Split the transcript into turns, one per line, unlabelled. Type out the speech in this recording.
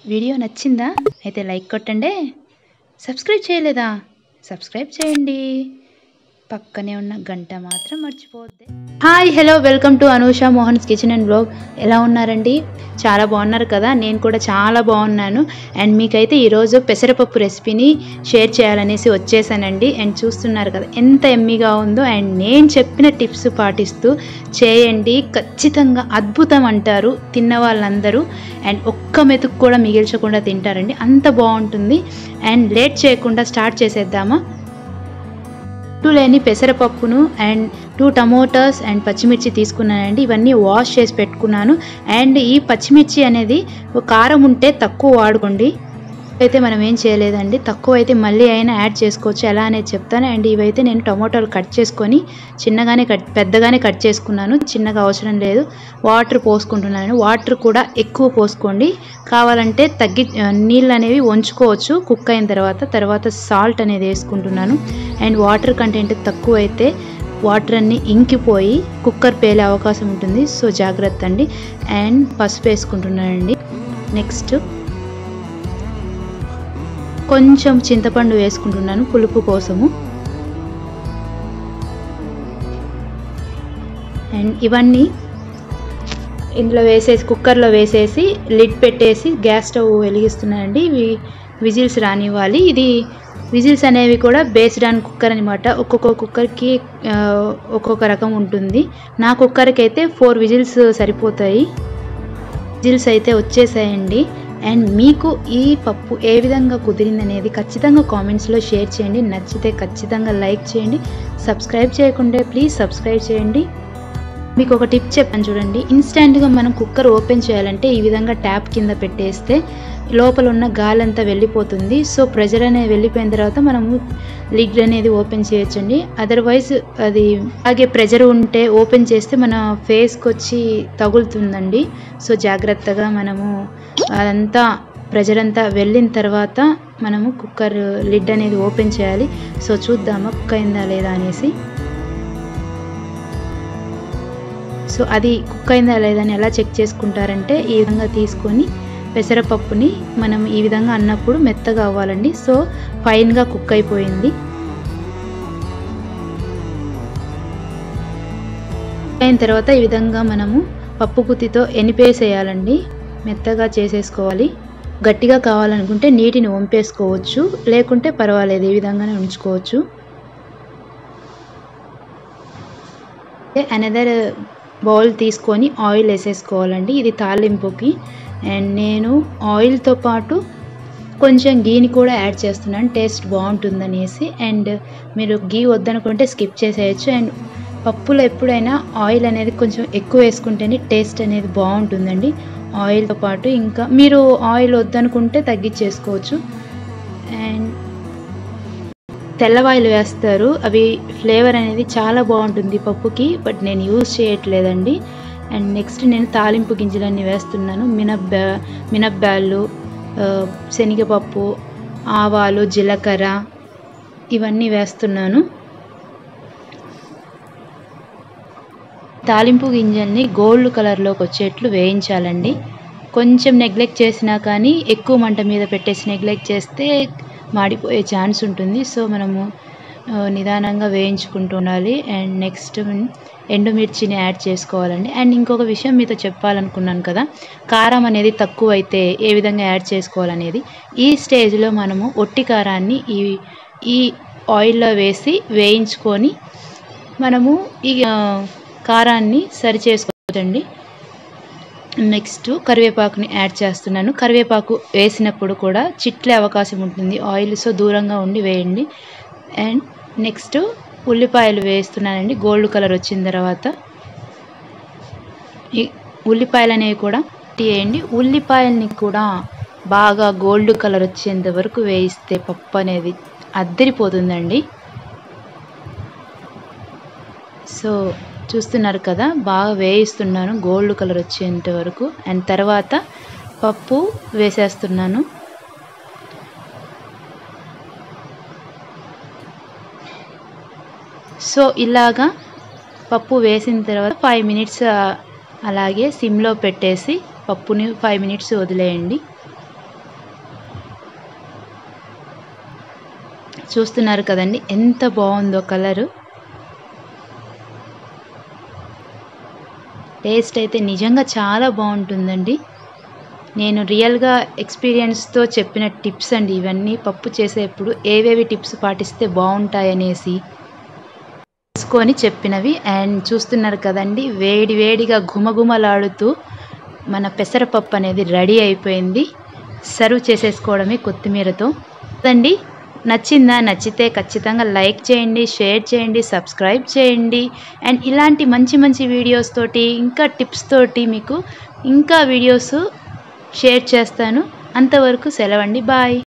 video నచ్చిందా అయితే like కొట్టండి సబ్స్క్రైబ్ చేయలేదా సబ్స్క్రైబ్ చేయండి పక్కనే ఉన్న గంట మాత్రం మర్చిపోవద్దు hi hello welcome to Anusha Mohan's kitchen and blog ఎలా ఉన్నారండి చాలా బాగున్నారు కదా నేను కూడా చాలా బాగున్నాను అండ్ మీకైతే ఈరోజు పెసరపప్పు రెసిపీని షేర్ చేయాలనేసి వచ్చేసానండి అండ్ చూస్తున్నారు కదా ఎంత ఎమ్మిగా ఉందో అండ్ నేను చెప్పిన టిప్స్ పాటిస్తూ చేయండి ఖచ్చితంగా అద్భుతం అంటారు తిన్న వాళ్ళందరూ అండ్ ఒక్క మెతుకు కూడా మిగిల్చకుండా తింటారండి అంత బాగుంటుంది అండ్ లేట్ చేయకుండా స్టార్ట్ చేసేద్దామా టూ లేని పెసరపప్పును అండ్ టూ టమోటాస్ అండ్ పచ్చిమిర్చి తీసుకున్నానండి ఇవన్నీ వాష్ చేసి పెట్టుకున్నాను అండ్ ఈ పచ్చిమిర్చి అనేది కారం ఉంటే తక్కువ వాడుకోండి అయితే మనం ఏం చేయలేదండి తక్కువ అయితే మళ్ళీ అయినా యాడ్ చేసుకోవచ్చు ఎలా అనేది చెప్తాను అండ్ ఇవైతే నేను టమోటాలు కట్ చేసుకొని చిన్నగానే కట్ పెద్దగానే కట్ చేసుకున్నాను చిన్నగా అవసరం లేదు వాటర్ పోసుకుంటున్నాను వాటర్ కూడా ఎక్కువ పోసుకోండి కావాలంటే తగ్గి నీళ్ళు అనేవి వంచుకోవచ్చు కుక్ అయిన తర్వాత తర్వాత సాల్ట్ అనేది వేసుకుంటున్నాను అండ్ వాటర్ కంటెంట్ తక్కువ అయితే వాటర్ అన్నీ ఇంకిపోయి కుక్కర్ పేలే అవకాశం ఉంటుంది సో జాగ్రత్త అండి అండ్ పసుపు వేసుకుంటున్నానండి నెక్స్ట్ కొంచెం చింతపండు వేసుకుంటున్నాను పులుపు కోసము అండ్ ఇవన్నీ ఇందులో వేసేసి కుక్కర్లో వేసేసి లిడ్ పెట్టేసి గ్యాస్ స్టవ్ వెలిగిస్తున్నానండి ఇవి విజిల్స్ రానివ్వాలి ఇది విజిల్స్ అనేవి కూడా బేస్డ్ ఆన్ కుక్కర్ అనమాట ఒక్కొక్క కుక్కర్కి ఒక్కొక్క రకం ఉంటుంది నా కుక్కర్కి అయితే ఫోర్ విజిల్స్ సరిపోతాయి విజిల్స్ అయితే వచ్చేసాయండి అండ్ మీకు ఈ పప్పు ఏ విధంగా కుదిరింది అనేది ఖచ్చితంగా కామెంట్స్లో షేర్ చేయండి నచ్చితే ఖచ్చితంగా లైక్ చేయండి సబ్స్క్రైబ్ చేయకుంటే ప్లీజ్ సబ్స్క్రైబ్ చేయండి మీకు ఒక టిప్ చెప్పాను చూడండి ఇన్స్టెంట్గా మనం కుక్కర్ ఓపెన్ చేయాలంటే ఈ విధంగా ట్యాప్ కింద పెట్టేస్తే లోపల ఉన్న గాలి అంతా వెళ్ళిపోతుంది సో ప్రెజర్ అనేది వెళ్ళిపోయిన తర్వాత మనము లిడ్ అనేది ఓపెన్ చేయొచ్చండి అదర్వైజ్ అది అలాగే ప్రెజర్ ఉంటే ఓపెన్ చేస్తే మన ఫేస్కి వచ్చి తగులుతుందండి సో జాగ్రత్తగా మనము అదంతా ప్రెజర్ అంతా వెళ్ళిన తర్వాత మనము కుక్కర్ లిడ్ అనేది ఓపెన్ చేయాలి సో చూద్దామా కుక్ అయిందా లేదా అనేసి సో అది కుక్ అయిందా లేదా అని ఎలా చెక్ చేసుకుంటారంటే ఈ విధంగా తీసుకొని పెసరపప్పుని మనం ఈ విధంగా అన్నప్పుడు మెత్తగా అవ్వాలండి సో ఫైన్గా కుక్ అయిపోయింది అయిన తర్వాత ఈ విధంగా మనము పప్పు గుత్తితో ఎనిపేసేయాలండి మెత్తగా చేసేసుకోవాలి గట్టిగా కావాలనుకుంటే నీటిని వంపేసుకోవచ్చు లేకుంటే పర్వాలేదు ఈ విధంగానే ఉంచుకోవచ్చు అనదర్ బౌల్ తీసుకొని ఆయిల్ వేసేసుకోవాలండి ఇది తాలింపుకి అండ్ నేను ఆయిల్తో పాటు కొంచెం గీని కూడా యాడ్ చేస్తున్నాను టేస్ట్ బాగుంటుందనేసి అండ్ మీరు గీ వద్దనుకుంటే స్కిప్ చేసేయచ్చు అండ్ పప్పులో ఎప్పుడైనా ఆయిల్ అనేది కొంచెం ఎక్కువ వేసుకుంటేనే టేస్ట్ అనేది బాగుంటుందండి ఆయిల్తో పాటు ఇంకా మీరు ఆయిల్ వద్దనుకుంటే తగ్గించేసుకోవచ్చు అండ్ తెల్లవాయిలు వేస్తారు అవి ఫ్లేవర్ అనేది చాలా బాగుంటుంది పప్పుకి బట్ నేను యూజ్ చేయట్లేదండి అండ్ నెక్స్ట్ నేను తాలింపు గింజలన్నీ వేస్తున్నాను మినప్ మినప్బ్యాళ్ళు శనగపప్పు ఆవాలు జీలకర్ర ఇవన్నీ వేస్తున్నాను తాలింపు గింజల్ని గోల్డ్ కలర్లోకి వచ్చేట్లు వేయించాలండి కొంచెం నెగ్లెక్ట్ చేసినా కానీ ఎక్కువ మంట మీద పెట్టేసి నెగ్లెక్ట్ చేస్తే మాడిపోయే ఛాన్స్ ఉంటుంది సో మనము నిదానంగా వేయించుకుంటూ ఉండాలి అండ్ నెక్స్ట్ ఎండుమిర్చిని యాడ్ చేసుకోవాలండి అండ్ ఇంకొక విషయం మీతో చెప్పాలనుకున్నాను కదా కారం అనేది తక్కువ అయితే ఏ విధంగా యాడ్ చేసుకోవాలనేది ఈ స్టేజ్లో మనము ఒట్టి కారాన్ని ఈ ఈ ఆయిల్లో వేసి వేయించుకొని మనము ఈ కారాన్ని సరి చేసుకోవచ్చండి నెక్స్ట్ కరివేపాకుని యాడ్ చేస్తున్నాను కరివేపాకు వేసినప్పుడు కూడా చిట్లే అవకాశం ఉంటుంది ఆయిల్ సో దూరంగా ఉండి వేయండి అండ్ నెక్స్ట్ ఉల్లిపాయలు వేస్తున్నానండి గోల్డ్ కలర్ వచ్చిన తర్వాత ఈ ఉల్లిపాయలు అనేవి కూడా వేయండి ఉల్లిపాయల్ని కూడా బాగా గోల్డ్ కలర్ వచ్చేంత వరకు వేయిస్తే పప్పు అనేది అద్దరిపోతుందండి సో చూస్తున్నారు కదా బాగా వేయిస్తున్నాను గోల్డ్ కలర్ వచ్చేంత వరకు అండ్ తర్వాత పప్పు వేసేస్తున్నాను సో ఇలాగా పప్పు వేసిన తర్వాత ఫైవ్ మినిట్స్ అలాగే సిమ్లో పెట్టేసి పప్పుని ఫైవ్ మినిట్స్ వదిలేయండి చూస్తున్నారు కదండి ఎంత బాగుందో కలరు టేస్ట్ అయితే నిజంగా చాలా బాగుంటుందండి నేను రియల్గా ఎక్స్పీరియన్స్తో చెప్పిన టిప్స్ అండి ఇవన్నీ పప్పు చేసేప్పుడు ఏవేవి టిప్స్ పాటిస్తే బాగుంటాయనేసి తెలుసుకొని చెప్పినవి అండ్ చూస్తున్నారు కదండి వేడి వేడిగా ఘుమఘుమలాడుతూ మన పెసరపప్పు అనేది రెడీ అయిపోయింది సర్వ్ చేసేసుకోవడమే కొత్తిమీరతో కదండి నచ్చిందా నచ్చితే ఖచ్చితంగా లైక్ చేయండి షేర్ చేయండి సబ్స్క్రైబ్ చేయండి అండ్ ఇలాంటి మంచి మంచి వీడియోస్ తోటి ఇంకా టిప్స్ తోటి మీకు ఇంకా వీడియోస్ షేర్ చేస్తాను అంతవరకు సెలవండి బాయ్